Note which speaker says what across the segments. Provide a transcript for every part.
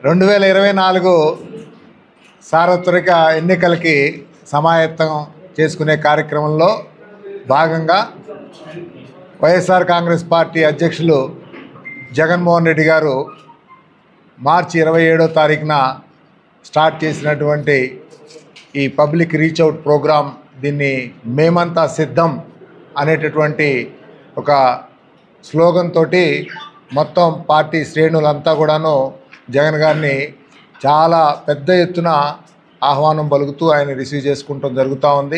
Speaker 1: రెండు వేల ఇరవై నాలుగు సార్వత్రిక ఎన్నికలకి సమాయత్తం చేసుకునే కార్యక్రమంలో భాగంగా వైఎస్ఆర్ కాంగ్రెస్ పార్టీ అధ్యక్షులు జగన్మోహన్ రెడ్డి గారు మార్చి ఇరవై ఏడో తారీఖున స్టార్ట్ చేసినటువంటి ఈ పబ్లిక్ రీచ్ అవుట్ ప్రోగ్రాం దీన్ని మేమంతా సిద్ధం అనేటటువంటి ఒక స్లోగన్ తోటి మొత్తం పార్టీ శ్రేణులంతా కూడాను జగన్ గారిని చాలా పెద్ద ఎత్తున ఆహ్వానం పలుకుతూ ఆయన రిసీవ్ చేసుకుంటాం జరుగుతూ ఉంది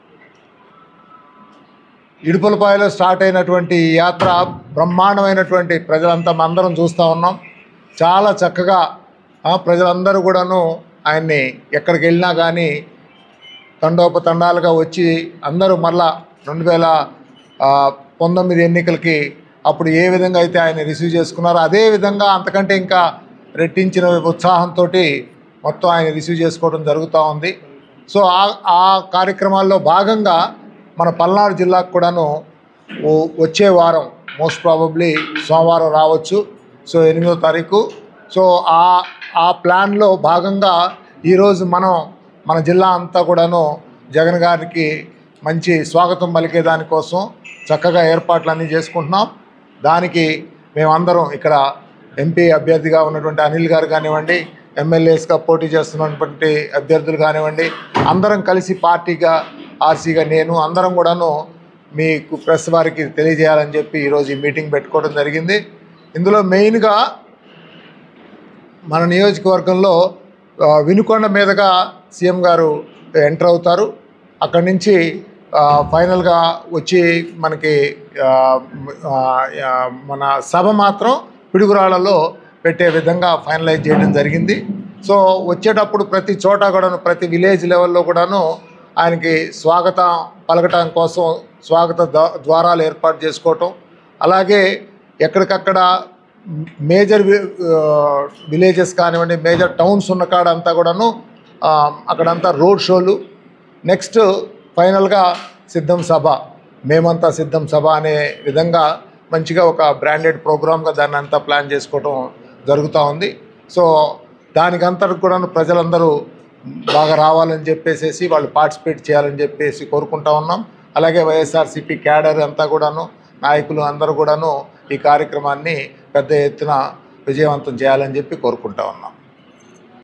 Speaker 1: ఇడుపులపాయలో స్టార్ట్ అయినటువంటి ఈ యాత్ర బ్రహ్మాండమైనటువంటి ప్రజలంతా అందరం చూస్తూ ఉన్నాం చాలా చక్కగా ఆ, ప్రజలందరూ కూడాను ఆయన్ని ఎక్కడికి వెళ్ళినా కానీ తండోపతండాలుగా వచ్చి అందరూ మళ్ళా రెండు వేల ఆ, పంతొమ్మిది ఎన్నికలకి అప్పుడు ఏ విధంగా అయితే ఆయన రిసీవ్ చేసుకున్నారో అదే విధంగా అంతకంటే ఇంకా రెట్టించిన ఉత్సాహంతో మొత్తం ఆయన రిసీవ్ చేసుకోవడం జరుగుతూ ఉంది సో ఆ ఆ కార్యక్రమాల్లో భాగంగా మన పల్నాడు జిల్లాకు కూడాను ఓ- వచ్చే వారం మోస్ట్ ప్రాబబ్లీ సోమవారం రావచ్చు సో ఎనిమిదో తారీఖు సో ఆ ఆ ప్లాన్లో భాగంగా ఈరోజు మనం మన జిల్లా అంతా కూడాను జగన్ గారికి మంచి స్వాగతం పలికే దానికోసం చక్కగా ఏర్పాట్లు అన్నీ చేసుకుంటున్నాం దానికి మేమందరం ఇక్కడ ఎంపీ అభ్యర్థిగా ఉన్నటువంటి అనిల్ గారు కానివ్వండి ఎమ్మెల్యేస్గా పోటీ చేస్తున్నటువంటి అభ్యర్థులు కానివ్వండి అందరం కలిసి పార్టీగా ఆర్సీగా నేను అందరం కూడాను మీకు ప్రెస్ వారికి తెలియజేయాలని చెప్పి ఈరోజు ఈ మీటింగ్ పెట్టుకోవడం జరిగింది ఇందులో మెయిన్గా మన నియోజకవర్గంలో ఆ, వినుకొండ మీదుగా సీఎం గారు ఎంటర్ అవుతారు అక్కడి నుంచి ఆ, ఫైనల్గా వచ్చి మనకి ఆ, ఆ, ఆ, మన సభ మాత్రం పిడుగురాళ్లలో పెట్టే విధంగా ఫైనలైజ్ చేయడం జరిగింది సో వచ్చేటప్పుడు ప్రతి చోట కూడాను ప్రతి విలేజ్ లెవెల్లో కూడాను ఆయనకి స్వాగతం పలకటం కోసం స్వాగత ద్వా- ద్వారాలు ఏర్పాటు చేసుకోవటం అలాగే ఎక్కడికక్కడ మేజర్ విలేజెస్ కానివ్వండి మేజర్ టౌన్స్ ఉన్న కాడ అంతా కూడాను ఆ, అక్కడంతా రోడ్ షోలు నెక్స్ట్ ఫైనల్గా సిద్ధం సభ మేమంతా సిద్ధం సభ అనే విధంగా మంచిగా ఒక బ్రాండెడ్ ప్రోగ్రామ్గా దాన్ని అంతా ప్లాన్ చేసుకోవటం జరుగుతూ ఉంది సో దానికంతటి కూడా ప్రజలందరూ బాగా రావాలని చెప్పేసి వాళ్ళు పార్టిసిపేట్ చేయాలని చెప్పేసి కోరుకుంటా ఉన్నాం అలాగే వైఎస్ఆర్సీపీ క్యాడర్ అంతా కూడాను నాయకులు అందరూ కూడాను ఈ కార్యక్రమాన్ని పెద్ద ఎత్తున విజయవంతం చేయాలని చెప్పి కోరుకుంటా ఉన్నాం